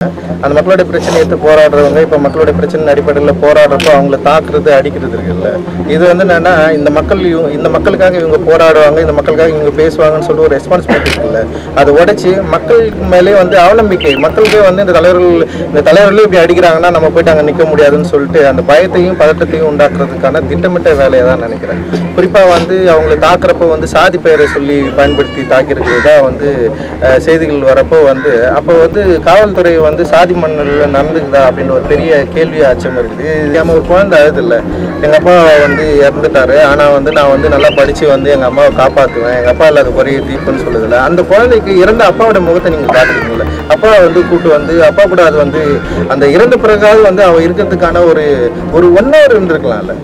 அந்த மக்களுடைய பிரச்சனை எடுத்து போராடுறவங்க இப்போ மக்களுடைய பிரச்சனை அடிப்படையில் போராடுறப்போ அவங்கள தாக்குறது அடிக்கிறது இருக்குல்ல இது வந்து என்னன்னா இந்த மக்கள் இவங்க- இந்த மக்களுக்காக இவங்க போராடுவாங்க இந்த மக்களுக்காக இவங்க பேசுவாங்கன்னு சொல்லிட்டு ஒரு ரெஸ்பான்சிபிலிட்டி இருக்குல்ல அதை உடைச்சி மக்கள் மேலே வந்து அவநம்பிக்கை மக்களுக்கே வந்து இந்த தலைவர்கள் இந்த தலைவர்களே இப்படி அடிக்கிறாங்கன்னா நம்ம போயிட்டு அங்கே நிற்க முடியாதுன்னு சொல்லிட்டு அந்த பயத்தையும் பதட்டத்தையும் உண்டாக்குறதுக்கான திட்டமிட்ட வேலையை தான் நினைக்கிறேன் குறிப்பாக வந்து அவங்களை தாக்குறப்போ வந்து சாதி பெயரை சொல்லி பயன்படுத்தி தாக்கியிருக்கிறது தான் வந்து அஹ், செய்திகள் வரப்போ வந்து அப்போ வந்து காவல்துறை வந்து சாதி மன்னரில் நடந்துக்குதா அப்படின்ற ஒரு பெரிய கேள்வி அச்சம் இருக்குது இது நம்ம ஒரு குழந்தை அழுதில்ல எங்கள் அப்பா வந்து இறந்துட்டாரு ஆனால் வந்து நான் வந்து நல்லா படித்து வந்து எங்கள் அம்மாவை காப்பாற்றுவேன் எங்கள் அப்பா இல்லாத குறைய தீர்ப்புன்னு சொல்லுதில்ல அந்த குழந்தைக்கு இறந்த அப்பாவோட முகத்தை நீங்கள் காட்டுறீங்கல்ல அப்பா வந்து கூட்டு வந்து அப்பா கூட அது வந்து அந்த இறந்த பிறகாவது வந்து அவன் இருக்கிறதுக்கான ஒரு ஒரு ஒன் ஹவர் இருந்திருக்கலாம்ல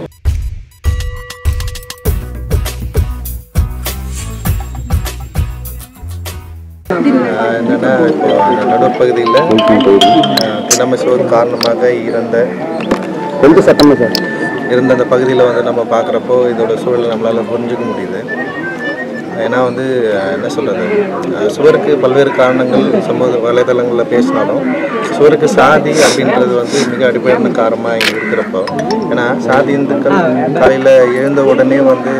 ஆஹ் என்னன்னா இப்போ அந்த நடுப்பகுதியில் கிணமை சோறு காரணமாக இறந்த கொஞ்சம் சத்தமாக சார் இருந்த அந்த பகுதியில் வந்து நம்ம பார்க்குறப்போ இதோட சூழலை நம்மளால் புரிஞ்சுக்க முடியுது ஏன்னா வந்து அஹ், என்ன சொல்கிறது சுவருக்கு பல்வேறு காரணங்கள் சமூக வலைதளங்களில் பேசினாலும் சுவருக்கு சாதி அப்படின்றது வந்து மிக அடிப்படையான காரணமாக இங்கே இருக்கிறப்போ ஏன்னா சாதி இந்துக்கள் காலையில் எழுந்த உடனே வந்து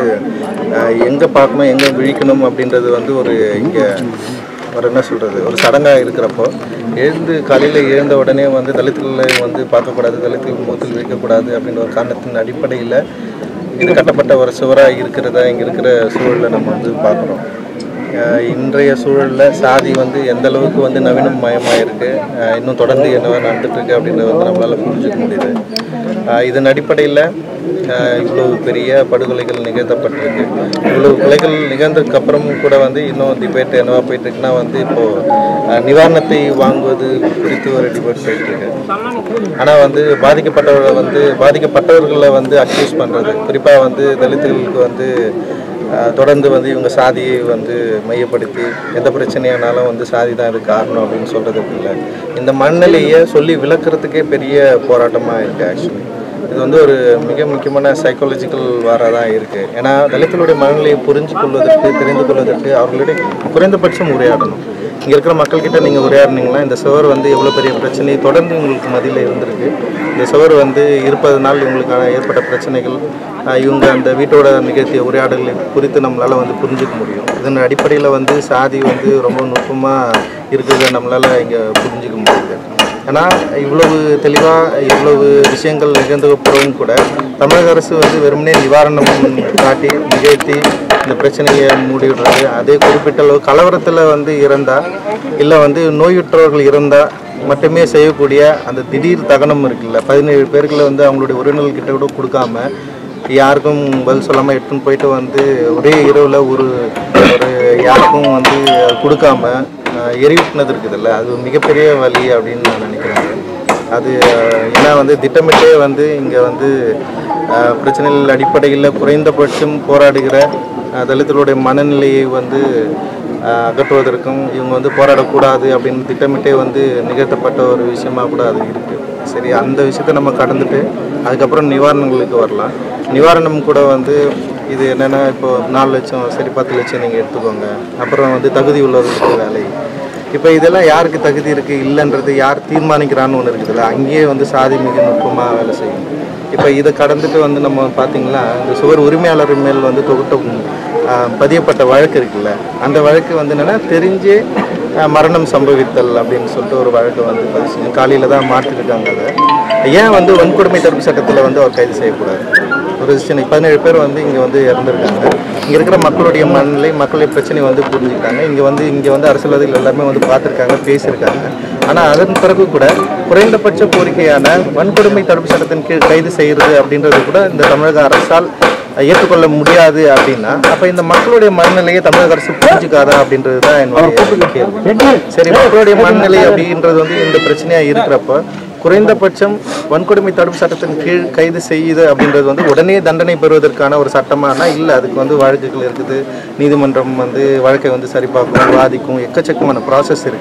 எங்கே பார்க்கணும் எங்கே விழிக்கணும் அப்படின்றது வந்து ஒரு இங்கே ஒரு என்ன சொல்கிறது ஒரு சடங்காக இருக்கிறப்போ எழுந்து காலையில் எழுந்த உடனே வந்து தலித்துகளை வந்து பார்க்கக்கூடாது தலித்துகள் முகத்தில் வைக்கக்கூடாது அப்படின்ற ஒரு காரணத்தின் அடிப்படையில் இது கட்டப்பட்ட ஒரு சுவராக இருக்கிறதா இங்கே இருக்கிற சூழலில் நம்ம வந்து பார்க்குறோம் அஹ் இன்றைய சூழலில் சாதி வந்து எந்த அளவுக்கு வந்து நவீனமயமாக இருக்குது இன்னும் தொடர்ந்து என்னவா நடந்துட்டு இருக்கு அப்படின்றத வந்து நம்மளால் புரிஞ்சுக்க முடியுது அஹ் இதன் அடிப்படையில் இவ்வளவு பெரிய படுகொலைகள் நிகழ்த்தப்பட்டிருக்கு இவ்வளவு கொலைகள் நிகழ்ந்ததுக்கு அப்புறமும் கூட வந்து இன்னும் டிபேட் என்னவா போயிட்டு இருக்குன்னா வந்து இப்போ அஹ் நிவாரணத்தை வாங்குவது குறித்து ஒரு டிபேட் போயிட்டு இருக்கு ஆனால் வந்து பாதிக்கப்பட்டவர்களை வந்து பாதிக்கப்பட்டவர்களை வந்து அக்யூஸ் பண்ணுறது குறிப்பாக வந்து தலித்துகளுக்கு வந்து அஹ், தொடர்ந்து வந்து இவங்க சாதியை வந்து மையப்படுத்தி எந்த பிரச்சனையானாலும் வந்து சாதி தான் இது காரணம் அப்படின்னு சொல்கிறதுக்கு இல்லை இந்த மனநிலையை சொல்லி விளக்குறதுக்கே பெரிய போராட்டமாக இருக்குது ஆக்சுவலி இது வந்து ஒரு மிக முக்கியமான சைக்காலஜிக்கல் வாராக தான் இருக்குது ஏன்னா தலித்துகளுடைய மனநிலையை புரிஞ்சு கொள்வதற்கு தெரிந்து கொள்வதற்கு அவர்களுடைய குறைந்தபட்சம் உரையாடணும் இங்கே இருக்கிற மக்கள்கிட்ட நீங்கள் உரையாடினீங்கன்னா இந்த சுவர் வந்து எவ்வளோ பெரிய பிரச்சனை தொடர்ந்து உங்களுக்கு மதியில் இருந்திருக்கு இந்த சுவர் வந்து இருப்பதனால் இவங்களுக்கான ஏற்பட்ட பிரச்சனைகள் ஆஹ் இவங்க அந்த வீட்டோட நிகழ்த்திய உரையாடல்களை குறித்து நம்மளால் வந்து புரிஞ்சுக்க முடியும் இதன் அடிப்படையில் வந்து சாதி வந்து ரொம்ப நுட்பமாக இருக்கிறத நம்மளால் இங்கே புரிஞ்சுக்க முடியுது ஏன்னா இவ்வளவு தெளிவாக இவ்வளவு விஷயங்கள் நிகழ்ந்தப்புறவும் கூட தமிழக அரசு வந்து வெறுமனே நிவாரணம் காட்டி நிகழ்த்தி இந்த பிரச்சனையை மூடிவிடுறது அதே குறிப்பிட்ட அளவு கலவரத்தில் வந்து இறந்தால் இல்லை வந்து நோயுற்றவர்கள் இறந்தால் மட்டுமே செய்யக்கூடிய அந்த திடீர் தகனம் இருக்குல்ல பதினேழு பேர்களை வந்து அவங்களுடைய உறவினர்கள்கிட்ட கூட கொடுக்காம யாருக்கும் பதில் சொல்லாமல் எடுத்துன்னு போயிட்டு வந்து ஒரே இரவில் ஒரு ஒரு யாருக்கும் வந்து கொடுக்காம அஹ், எரிவிட்டுனது இருக்குதுல்ல அது மிகப்பெரிய வழி அப்படின்னு நான் நினைக்கிறேன் அது அஹ், ஏன்னா வந்து திட்டமிட்டே வந்து இங்கே வந்து அஹ், பிரச்சனைகள் அடிப்படையில் குறைந்தபட்சம் போராடுகிற அஹ், தலித்துகளுடைய மனநிலையை வந்து அஹ், அகற்றுவதற்கும் இவங்க வந்து போராடக்கூடாது அப்படின்னு திட்டமிட்டே வந்து நிகழ்த்தப்பட்ட ஒரு விஷயமா கூட அது இருக்குது சரி அந்த விஷயத்தை நம்ம கடந்துட்டு அதுக்கப்புறம் நிவாரணங்களுக்கு வரலாம் நிவாரணம் கூட வந்து இது என்னென்னா இப்போ நாலு லட்சம் சரி பத்து லட்சம் நீங்கள் எடுத்துக்கோங்க அப்புறம் வந்து தகுதி உள்ளவர்களுக்கு வேலை இப்போ இதெல்லாம் யாருக்கு தகுதி இருக்குது இல்லைன்றது யார் தீர்மானிக்கிறான்னு ஒன்று இருக்குதுல்ல அங்கேயே வந்து சாதி மிக நுட்பமாக வேலை செய்யும் இப்போ இதை கடந்துட்டு வந்து நம்ம பார்த்தீங்கன்னா இந்த சுவர் உரிமையாளர் மேல் வந்து தொகுட்ட ஆஹ், பதியப்பட்ட வழக்கு இருக்குல்ல அந்த வழக்கு வந்து என்னென்னா தெரிஞ்சே ஆஹ், மரணம் சம்பவித்தல் அப்படின்னு சொல்லிட்டு ஒரு வழக்கு வந்து பதிச்சு காலையில் தான் மாற்றிருக்காங்க அதை ஏன் வந்து வன்கொடுமை தடுப்பு சட்டத்தில் வந்து அவர் கைது செய்யக்கூடாது ஒரு சின்ன பதினேழு பேர் வந்து இங்கே வந்து இறந்துருக்காங்க இங்கே இருக்கிற மக்களுடைய மனநிலை மக்களுடைய பிரச்சனை வந்து புரிஞ்சுக்கிட்டாங்க இங்கே வந்து இங்கே வந்து அரசியல்வாதிகள் எல்லாருமே வந்து பார்த்துருக்காங்க பேசியிருக்காங்க ஆனால் அதன் பிறகு கூட குறைந்தபட்ச கோரிக்கையான வன்கொடுமை தடுப்பு சட்டத்தின் கீழ் கைது செய்கிறது அப்படின்றது கூட இந்த தமிழக அரசால் ஏற்றுக்கொள்ள முடியாது அப்படின்னா அப்போ இந்த மக்களுடைய மனநிலையை தமிழக அரசு புரிஞ்சுக்காதா அப்படின்றது தான் என்னுடைய கேள்வி சரி மக்களுடைய மனநிலை அப்படின்றது வந்து இந்த பிரச்சனையாக இருக்கிறப்ப குறைந்தபட்சம் வன்கொடுமை தடுப்பு சட்டத்தின் கீழ் கைது செய்யுது அப்படின்றது வந்து உடனே தண்டனை பெறுவதற்கான ஒரு சட்டமானா இல்லை அதுக்கு வந்து வழக்குகள் இருக்குது நீதிமன்றம் வந்து வழக்கை வந்து சரிபார்க்கும் வாதிக்கும் எக்கச்சக்கமான ப்ராசஸ் இருக்குது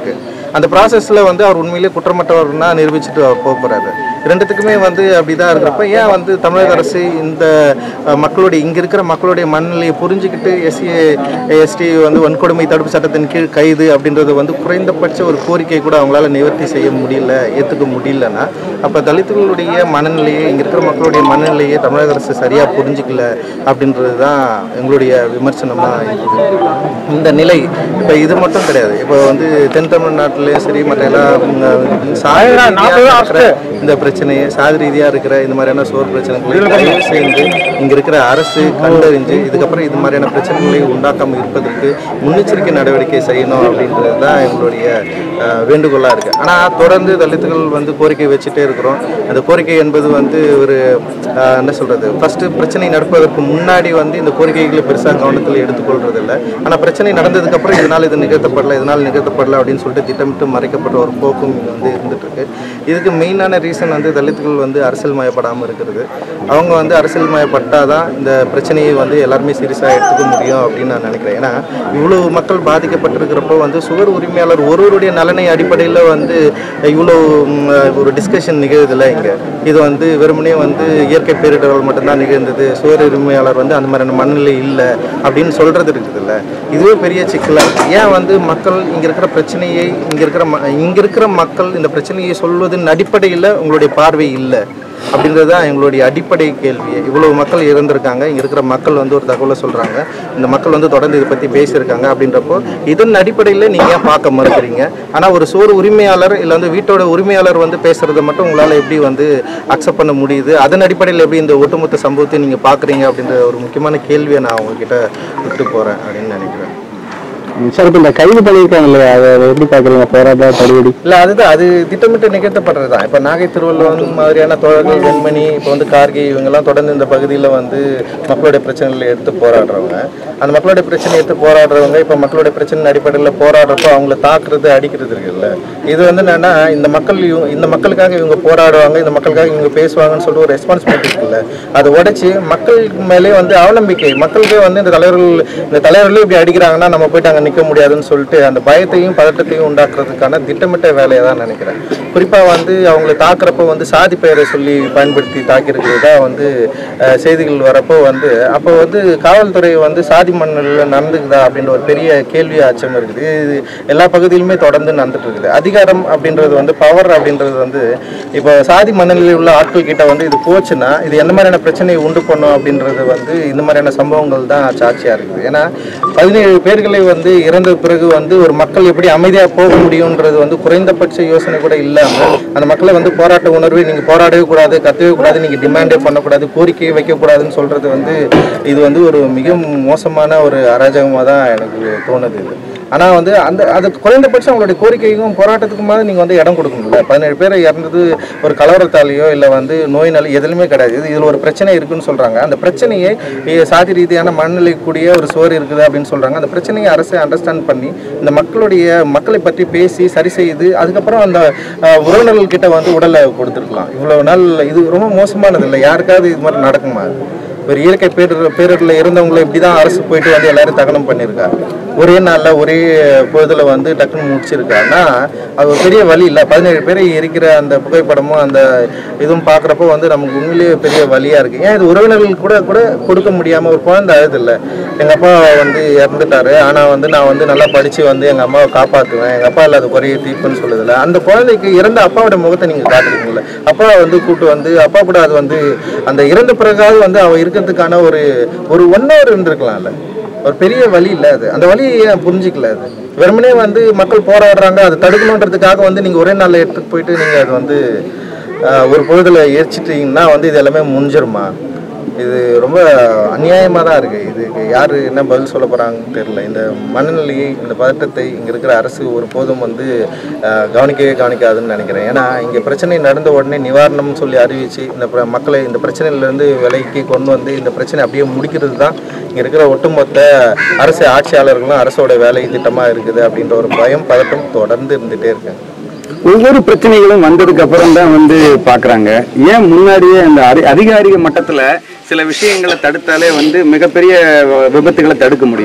அந்த ப்ராசஸில் வந்து அவர் உண்மையிலேயே குற்றமற்றவர்னா நிரூபிச்சுட்டு அவர் போக போகிறாரு ரெண்டுத்துக்குமே வந்து அப்படிதான் இருக்கிறப்ப ஏன் வந்து தமிழக அரசு இந்த அஹ், மக்களுடைய இங்கே இருக்கிற மக்களுடைய மனநிலையை புரிஞ்சுக்கிட்டு எஸ்சி எஸ்டி வந்து வன்கொடுமை தடுப்பு சட்டத்தின் கீழ் கைது அப்படின்றது வந்து குறைந்தபட்ச ஒரு கோரிக்கை கூட அவங்களால நிவர்த்தி செய்ய முடியல ஏற்றுக்க முடியலன்னா அப்போ தலித்துகளுடைய மனநிலையை இங்கே இருக்கிற மக்களுடைய மனநிலையை தமிழக அரசு சரியாக புரிஞ்சுக்கல அப்படின்றது தான் எங்களுடைய விமர்சனமாக இருக்குது இந்த நிலை இப்போ இது மட்டும் கிடையாது இப்போ வந்து தென் தமிழ்நாட்டிலையும் சரி மற்ற எல்லா உம், சாதி ரீதியா இருக்கிற இந்த பிரச்சனையை சாதி ரீதியாக இருக்கிற இந்த மாதிரியான சோர் பிரச்சனைகளை தயவு செய்து இங்கே இருக்கிற அரசு கண்டறிஞ்சு இதுக்கப்புறம் இது மாதிரியான பிரச்சனைகளை உண்டாக்காமல் இருப்பதற்கு முன்னெச்சரிக்கை நடவடிக்கை செய்யணும் அப்படின்றது தான் எங்களுடைய வேண்டுகோளாக இருக்குது ஆனால் தொடர்ந்து தலித்துகள் வந்து கோரிக்கை வச்சுட்டே இருக்கிறோம் அந்த கோரிக்கை என்பது வந்து ஒரு ஆஹ், என்ன சொல்கிறது ஃபஸ்ட்டு பிரச்சனை நடப்பதற்கு முன்னாடி வந்து இந்த கோரிக்கைகளை பெருசாக கவனத்தில் எடுத்துக்கொள்றது இல்லை ஆனால் பிரச்சனை நடந்ததுக்கப்புறம் இதனால் இது நிகழ்த்தப்படல இதனால் நிகழ்த்தப்படல அப்படின்னு சொல்லிட்டு திட்டமிட்டு மறைக்கப்பட்ட ஒரு போக்கும் இங்கே வந்து இருந்துட்டு இருக்கு இதுக்கு மெயினான ரீசன் வந்து தலித்துகள் வந்து அரசியல் மயப்படாமல் இருக்கிறது அவங்க வந்து அரசியல் மயப்பட்டால் தான் இந்த பிரச்சனையை வந்து எல்லாருமே சீரியஸாக எடுத்துக்க முடியும் அப்படின்னு நான் நினைக்கிறேன் ஏன்னா இவ்வளோ மக்கள் பாதிக்கப்பட்டிருக்கிறப்போ வந்து சுவர் உரிமையாளர் ஒருவருடைய நலனை அடிப்படையில் வந்து இவ்வளோ ம், ஒரு டிஸ்கஷன் நிகழ்வுதில்ல இங்கே இது வந்து வெறுமனே வந்து இயற்கை பேரிடர்கள் மட்டும்தான் நிகழ்ந்தது சுவர் உரிமையாளர் வந்து அந்த மாதிரியான மனநிலை இல்லை அப்படின்னு சொல்கிறது இருக்குதுல்ல இதுவே பெரிய சிக்கலாக இருக்குது ஏன் வந்து மக்கள் இங்கே இருக்கிற பிரச்சனையை இங்கே இருக்கிற ம இங்கே இருக்கிற மக்கள் இந்த பிரச்சனையை சொல்வதன் அடிப்படையில் உங்களுடைய பார்வை இல்லை அப்படின்றது தான் எங்களுடைய அடிப்படை கேள்வி இவ்வளவு மக்கள் இறந்திருக்காங்க இங்கே இருக்கிற மக்கள் வந்து ஒரு தகவலை சொல்கிறாங்க இந்த மக்கள் வந்து தொடர்ந்து இதை பற்றி பேசியிருக்காங்க அப்படின்றப்போ இதன் அடிப்படையில் நீங்கள் ஏன் பார்க்க மறுக்கிறீங்க ஆனால் ஒரு சோறு உரிமையாளர் இல்லை வந்து வீட்டோட உரிமையாளர் வந்து பேசுகிறத மட்டும் உங்களால் எப்படி வந்து அக்செப்ட் பண்ண முடியுது அதன் அடிப்படையில் எப்படி இந்த ஒட்டுமொத்த சம்பவத்தை நீங்கள் பார்க்குறீங்க அப்படின்ற ஒரு முக்கியமான கேள்வியை நான் உங்ககிட்ட விட்டு போகிறேன் அப்படின்னு நினைக்கிறேன் சார் இப்போ இந்த கைது பண்ணியிருக்காங்க இல்லையா அதை அதை எப்படி பார்க்குறீங்க போராட்ட தடியடி இல்லை அதுதான் அது திட்டமிட்டு நிகழ்த்தப்படுறது தான் இப்போ நாகை திருவள்ளுவர் மாதிரியான தோழர்கள் வெண்மணி இப்போ வந்து கார்கி இவங்கெல்லாம் தொடர்ந்து இந்த பகுதியில் வந்து மக்களுடைய பிரச்சனைகளை எடுத்து போராடுறவங்க அந்த மக்களுடைய பிரச்சனை எடுத்து போராடுறவங்க இப்போ மக்களுடைய பிரச்சனை அடிப்படையில் போராடுறப்போ அவங்கள தாக்குறது அடிக்கிறது இருக்குல்ல இது வந்து என்னன்னா இந்த மக்கள் இவங்க- இந்த மக்களுக்காக இவங்க போராடுவாங்க இந்த மக்களுக்காக இவங்க பேசுவாங்கன்னு சொல்லிட்டு ஒரு ரெஸ்பான்சிபிலிட்டி இருக்குல்ல அதை உடைச்சி மக்கள் மேலே வந்து அவநம்பிக்கை மக்களுக்கே வந்து இந்த தலைவர்கள் இந்த தலைவர்களே இப்படி அடிக்கிறாங்கன்னா நம்ம போயிட்டு அங்கே நிற்க முடியாதுன்னு சொல்லிட்டு அந்த பயத்தையும் பதட்டத்தையும் உண்டாக்குறதுக்கான திட்டமிட்ட வேலையை தான் நினைக்கிறேன் குறிப்பாக வந்து அவங்களை தாக்குறப்போ வந்து சாதி பெயரை சொல்லி பயன்படுத்தி தாக்கியிருக்கிறது தான் வந்து அஹ், செய்திகள் வரப்போ வந்து அப்போ வந்து காவல்துறை வந்து சாதி மன்னரில் நடந்துக்குதா அப்படின்ற ஒரு பெரிய கேள்வி அச்சம் இருக்குது இது எல்லா பகுதியிலுமே தொடர்ந்து நடந்துட்டு இருக்குது அதிகாரம் அப்படின்றது வந்து பவர் அப்படின்றது வந்து இப்போ சாதி மன்னநிலையில் உள்ள ஆட்கள் கிட்ட வந்து இது போச்சுன்னா இது எந்த மாதிரியான பிரச்சனையை உண்டு பண்ணும் அப்படின்றது வந்து இந்த மாதிரியான சம்பவங்கள் தான் சாட்சியாக இருக்குது ஏன்னா பதினேழு பேர்களை வந்து இறந்த பிறகு வந்து ஒரு மக்கள் எப்படி அமைதியாக போக முடியுன்றது வந்து குறைந்தபட்ச யோசனை கூட இல்லாமல் அந்த மக்களை வந்து போராட்ட உணர்வு நீங்கள் போராடவே கூடாது கத்தவே கூடாது நீங்கள் டிமாண்டே பண்ணக்கூடாது கோரிக்கையை வைக்கக்கூடாதுன்னு சொல்கிறது வந்து இது வந்து ஒரு மிக மோசமான ஒரு அராஜகமாக தான் எனக்கு தோணுது இது ஆனால் வந்து அந்த அது குறைந்தபட்சம் அவங்களுடைய கோரிக்கைக்கும் போராட்டத்துக்குமாவது நீங்கள் வந்து இடம் கொடுக்கணும்ல பதினேழு பேர் இறந்தது ஒரு கலவரத்தாலேயோ இல்லை வந்து நோயினால எதுலையுமே கிடையாது இது இதில் ஒரு பிரச்சனை இருக்குன்னு சொல்கிறாங்க அந்த பிரச்சனையை இ- சாதி ரீதியான மனநிலை கூடிய ஒரு சோறு இருக்குது அப்படின்னு சொல்கிறாங்க அந்த பிரச்சனையை அரசு அண்டர்ஸ்டாண்ட் பண்ணி இந்த மக்களுடைய மக்களை பற்றி பேசி சரி செய்து அதுக்கப்புறம் அந்த அஹ், உறவினர்கள் கிட்ட வந்து உடலை கொடுத்துருக்கலாம் இவ்வளோ நாள் இது ரொம்ப மோசமானது இல்லை யாருக்காவது இது மாதிரி நடக்குமா ஒரு இயற்கை பேரிடர் பேரிடரில் இருந்தவங்களை இப்படி தான் அரசு போயிட்டு வந்து எல்லாரும் தகனம் பண்ணியிருக்காங்க ஒரே நாளில் ஒரே பொழுதுல வந்து டக்குன்னு முடிச்சிருக்காங்கன்னா அது ஒரு பெரிய வழி இல்லை பதினேழு பேரை எரிக்கிற அந்த புகைப்படமும் அந்த இதுவும் பார்க்குறப்போ வந்து நமக்கு உண்மையிலேயே பெரிய வழியாக இருக்குது ஏன் இது உறவினர்கள் கூட கூட கொடுக்க முடியாமல் ஒரு குழந்தை அழுதில்ல எங்கள் அப்பா வந்து இறந்துட்டாரு ஆனால் வந்து நான் வந்து நல்லா படித்து வந்து எங்கள் அம்மாவை காப்பாற்றுவேன் எங்கள் அப்பா இல்லாத குறைய தீர்ப்புன்னு சொல்லுதில்ல அந்த குழந்தைக்கு இறந்த அப்பாவோட முகத்தை நீங்கள் காட்டுறீங்கல்ல அப்பா வந்து கூட்டு வந்து அப்பா கூட அது வந்து அந்த இறந்த பிறகாவது வந்து அவ இருக்கிறதுக்கான ஒரு ஒரு ஒன் ஹவர் இருந்திருக்கலாம்ல ஒரு பெரிய வழி இல்லை அது அந்த வழியை ஏன் புரிஞ்சிக்கல அது வெறுமனே வந்து மக்கள் போராடுறாங்க அதை தடுக்கணுன்றதுக்காக வந்து நீங்கள் ஒரே நாளில் எடுத்துட்டு போயிட்டு நீங்கள் அது வந்து ஆஹ், ஒரு பொழுதுல எரிச்சிட்டீங்கன்னா வந்து இது எல்லாமே முடிஞ்சிருமா இது ரொம்ப அநியாயமாக தான் இருக்குது இதுக்கு யார் என்ன பதில் சொல்ல போகிறாங்கன்னு தெரியல இந்த மனநிலையை இந்த பதட்டத்தை இங்கே இருக்கிற அரசு ஒருபோதும் வந்து ஆஹ், கவனிக்கவே கவனிக்காதுன்னு நினைக்கிறேன் ஏன்னா இங்கே பிரச்சனை நடந்த உடனே நிவாரணம்னு சொல்லி அறிவித்து இந்த பிர- மக்களை இந்த பிரச்சனையிலேருந்து விலைக்கு கொண்டு வந்து இந்த பிரச்சனை அப்படியே முடிக்கிறது தான் இங்கே இருக்கிற ஒட்டுமொத்த அரசு ஆட்சியாளர்களும் அரசோட வேலை திட்டமாக இருக்குது அப்படின்ற ஒரு பயம் பதட்டம் தொடர்ந்து இருந்துகிட்டே இருக்கு ஒவ்வொரு பிரச்சனைகளும் வந்ததுக்கு அப்புறம் தான் வந்து பாக்குறாங்க ஏன் முன்னாடியே அந்த அதி- அதிகாரிக மட்டத்துல சில விஷயங்களை தடுத்தாலே வந்து மிகப்பெரிய வ- விபத்துகளை தடுக்க முடியும்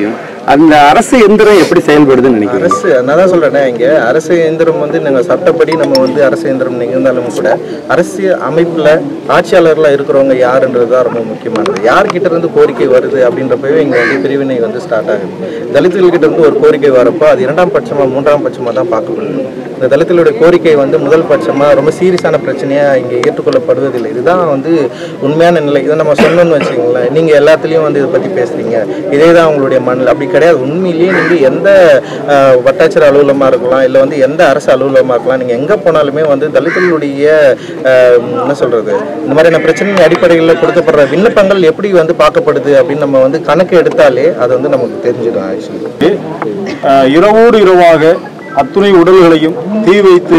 அந்த அரசு எந்திரம் எப்படி செயல்படுதுன்னு நினைக்கிறீங்க அரசு நான் தான் சொல்றேனே இங்க அரசு இயந்திரம் வந்து நாங்க சட்டப்படி நம்ம வந்து அரசு இயந்திரம் இருந்தாலும் கூட அரசு அமைப்புல ஆட்சியாளர்களா இருக்கிறவங்க யாருன்றது தான் ரொம்ப முக்கியமானது யார்கிட்ட இருந்து கோரிக்கை வருது அப்படின்றப்பவே இங்க வந்து பிரிவினை வந்து ஸ்டார்ட் ஆகுது தலித்துகள்கிட்ட இருந்து ஒரு கோரிக்கை வரப்போ அது இரண்டாம் பட்சமா மூன்றாம் பட்சமா தான் பார்க்கப்படுது இந்த தலித்துகளுடைய கோரிக்கை வந்து முதல் பட்சமா ரொம்ப சீரியஸான பிரச்சனையா இங்க ஏற்றுக்கொள்ளப்படுவதில்லை இதுதான் வந்து உண்மையான நிலை இதை நம்ம சொன்னோம்னு வச்சுக்கோங்களேன் நீங்க எல்லாத்துலயும் வந்து இதை பத்தி பேசுறீங்க இதே தான் உங்களுடைய மண்ணில் அப்படி கிடையாது உண்மையிலேயே நீங்க எந்த அஹ், வட்டாட்சியர் அலுவலகமா இருக்கலாம் இல்ல வந்து எந்த அரசு அலுவலகமா இருக்கலாம் நீங்க எங்க போனாலுமே வந்து தலித்துகளுடைய அஹ், என்ன சொல்றது இந்த மாதிரியான பிரச்சனையின் அடிப்படையில் கொடுக்கப்படுற விண்ணப்பங்கள் எப்படி வந்து பார்க்கப்படுது அப்படின்னு நம்ம வந்து கணக்கு எடுத்தாலே அது வந்து நமக்கு தெரிஞ்சிடும் ஆக்சுவலி அஹ் இரவோடு இரவாக அத்துணை உடல்களையும் தீ வைத்து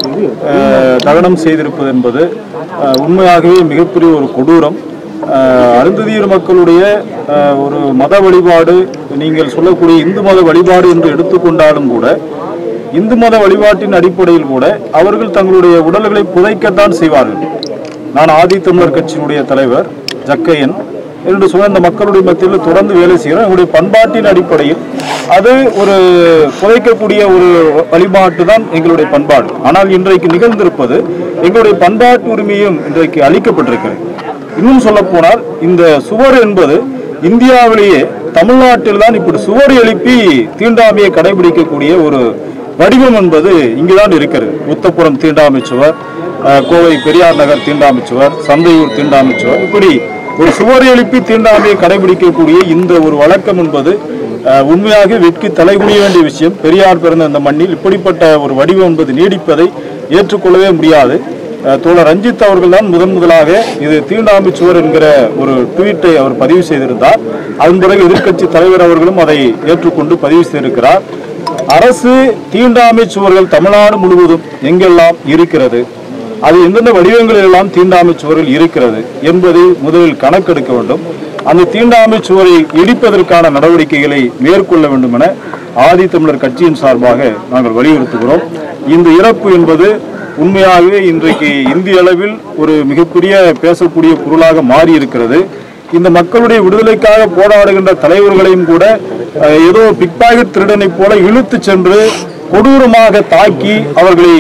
அஹ், தகனம் செய்திருப்பது என்பது அஹ், உண்மையாகவே மிகப்பெரிய ஒரு கொடூரம் அஹ், அருந்ததியர் மக்களுடைய அஹ், ஒரு மத வழிபாடு நீங்கள் சொல்லக்கூடிய இந்து மத வழிபாடு என்று எடுத்துக்கொண்டாலும் கூட இந்து மத வழிபாட்டின் அடிப்படையில் கூட அவர்கள் தங்களுடைய உடல்களை புதைக்கத்தான் செய்வார்கள் நான் ஆதி தமிழர் கட்சியினுடைய தலைவர் ஜக்கையன் என்று சொல்ல இந்த மக்களுடைய மத்தியில் தொடர்ந்து வேலை செய்கிறோம் எங்களுடைய பண்பாட்டின் அடிப்படையில் அது ஒரு புதைக்கக்கூடிய ஒரு வழிபாட்டு தான் எங்களுடைய பண்பாடு ஆனால் இன்றைக்கு நிகழ்ந்திருப்பது எங்களுடைய பண்பாட்டு உரிமையும் இன்றைக்கு அளிக்கப்பட்டிருக்கிறது இன்னும் சொல்ல போனால் இந்த சுவர் என்பது இந்தியாவிலேயே தமிழ்நாட்டில் தான் இப்படி சுவர் எழுப்பி தீண்டாமையை கடைபிடிக்கக்கூடிய ஒரு வடிவம் என்பது இங்குதான் இருக்கிறது உத்தப்புறம் தீண்டாமை சுவர் அஹ், கோவை பெரியார் நகர் தீண்டாமை சுவர் சந்தையூர் தீண்டாமை சுவர் இப்படி ஒரு சுவர் எழுப்பி தீண்டாமையை கடைபிடிக்கக்கூடிய இந்த ஒரு வழக்கம் என்பது அஹ், உண்மையாக வெட்கி தலைகுனிய வேண்டிய விஷயம் பெரியார் பிறந்த இந்த மண்ணில் இப்படிப்பட்ட ஒரு வடிவம் என்பது நீடிப்பதை ஏற்றுக்கொள்ளவே முடியாது அஹ், தோழர் ரஞ்சித் அவர்கள் தான் முதன் முதலாக இது தீண்டாமை சுவர் என்கிற ஒரு ட்வீட்டை அவர் பதிவு செய்திருந்தார் அதன் பிறகு எதிர்க்கட்சி தலைவர் அவர்களும் அதை ஏற்றுக்கொண்டு பதிவு செய்திருக்கிறார் அரசு தீண்டாமை சுவர்கள் தமிழ்நாடு முழுவதும் எங்கெல்லாம் இருக்கிறது அது எந்தெந்த வடிவங்களில் எல்லாம் தீண்டாமை சுவர்கள் இருக்கிறது என்பதை முதலில் கணக்கெடுக்க வேண்டும் அந்த தீண்டாமை சுவரை இடிப்பதற்கான நடவடிக்கைகளை மேற்கொள்ள வேண்டும் என ஆதி தமிழர் கட்சியின் சார்பாக நாங்கள் வலியுறுத்துகிறோம் இந்த இறப்பு என்பது உண்மையாகவே இன்றைக்கு இந்திய அளவில் ஒரு மிகப்பெரிய பேசக்கூடிய பொருளாக மாறி இருக்கிறது இந்த மக்களுடைய விடுதலைக்காக போராடுகின்ற தலைவர்களையும் கூட அஹ், ஏதோ பிக்பாக்கெட் திருடனைப் போல இழுத்து சென்று கொடூரமாக தாக்கி அவர்களை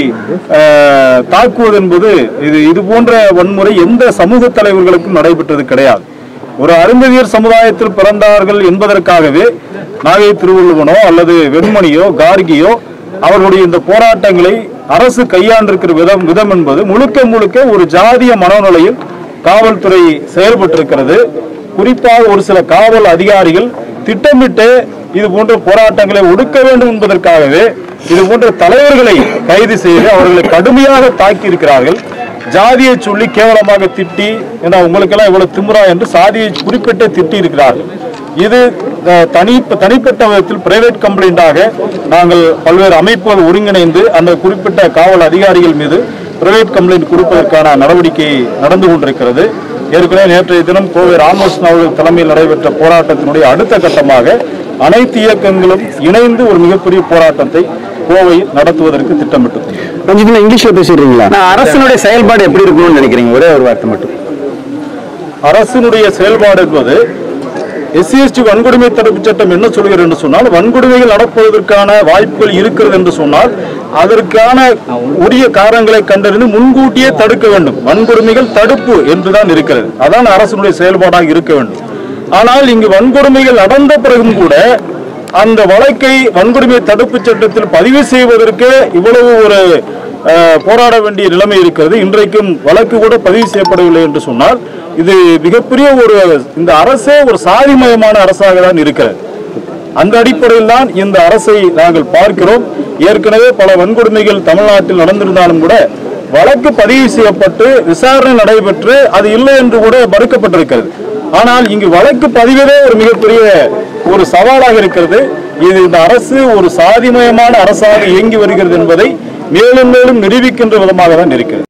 அஹ், தாக்குவது என்பது இது இது போன்ற வன்முறை எந்த சமூக தலைவர்களுக்கும் நடைபெற்றது கிடையாது ஒரு அருந்ததியர் சமுதாயத்தில் பிறந்தார்கள் என்பதற்காகவே நாகை திருவள்ளுவனோ அல்லது வெண்மணியோ கார்கியோ அவர்களுடைய இந்த போராட்டங்களை அரசு கையாண்டிருக்கிற விதம் விதம் என்பது முழுக்க முழுக்க ஒரு ஜாதிய மனோநிலையில் காவல்துறை செயல்பட்டிருக்கிறது குறிப்பாக ஒரு சில காவல் அதிகாரிகள் திட்டமிட்டு இது போன்ற போராட்டங்களை ஒடுக்க வேண்டும் என்பதற்காகவே இது போன்ற தலைவர்களை கைது செய்து அவர்களை கடுமையாக தாக்கி இருக்கிறார்கள் ஜாதியை சொல்லி கேவலமாக திட்டி ஏன்னா உங்களுக்கெல்லாம் இவ்வளவு திமுறா என்று சாதியை குறிப்பிட்டு திட்டி இருக்கிறார்கள் இது அஹ், தனி தனிப்பட்ட விதத்தில் பிரைவேட் கம்ப்ளைண்டாக நாங்கள் பல்வேறு அமைப்புகள் ஒருங்கிணைந்து அந்த குறிப்பிட்ட காவல் அதிகாரிகள் மீது பிரைவேட் கம்ப்ளைண்ட் கொடுப்பதற்கான நடவடிக்கை நடந்து கொண்டிருக்கிறது ஏற்கனவே நேற்றைய தினம் கோவை ராமகிருஷ்ணன் அவர்கள் தலைமையில் நடைபெற்ற போராட்டத்தினுடைய அடுத்த கட்டமாக அனைத்து இயக்கங்களும் இணைந்து ஒரு மிகப்பெரிய போராட்டத்தை கோவையில் நடத்துவதற்கு திட்டமிட்டு கொஞ்சம் இங்கிலீஷ்ல பேசுறீங்களா நான் அரசனுடைய செயல்பாடு எப்படி இருக்கணும்னு நினைக்கிறீங்க ஒரே ஒரு வார்த்தை மட்டும் அரசினுடைய செயல்பாடு என்பது எஸ்சிஎஸ்டி வன்கொடுமை தடுப்பு சட்டம் என்ன சொல்கிறது என்று சொன்னால் வன்கொடுமைகள் நடப்பதற்கான வாய்ப்புகள் இருக்கிறது என்று சொன்னால் அதற்கான உரிய காரணங்களை கண்டறிந்து முன்கூட்டியே தடுக்க வேண்டும் வன்கொடுமைகள் தடுப்பு என்றுதான் இருக்கிறது அதான் அரசினுடைய செயல்பாடாக இருக்க வேண்டும் ஆனால் இங்கு வன்கொடுமைகள் நடந்த பிறகும் கூட அந்த வழக்கை வன்கொடுமை தடுப்பு சட்டத்தில் பதிவு செய்வதற்கு இவ்வளவு ஒரு அஹ், போராட வேண்டிய நிலைமை இருக்கிறது இன்றைக்கும் வழக்கு கூட பதிவு செய்யப்படவில்லை என்று சொன்னால் இது மிகப்பெரிய ஒரு இந்த அரசே ஒரு சாதிமயமான அரசாக தான் இருக்கிறது அந்த அடிப்படையில் தான் இந்த அரசை நாங்கள் பார்க்கிறோம் ஏற்கனவே பல வன்கொடுமைகள் தமிழ்நாட்டில் நடந்திருந்தாலும் கூட வழக்கு பதிவு செய்யப்பட்டு விசாரணை நடைபெற்று அது இல்லை என்று கூட மறுக்கப்பட்டிருக்கிறது ஆனால் இங்கு வழக்கு பதிவதே ஒரு மிகப்பெரிய ஒரு சவாலாக இருக்கிறது இது இந்த அரசு ஒரு சாதிமயமான அரசாக இயங்கி வருகிறது என்பதை மேலும் மேலும் நிரூபிக்கின்ற விதமாக தான் இருக்கிறது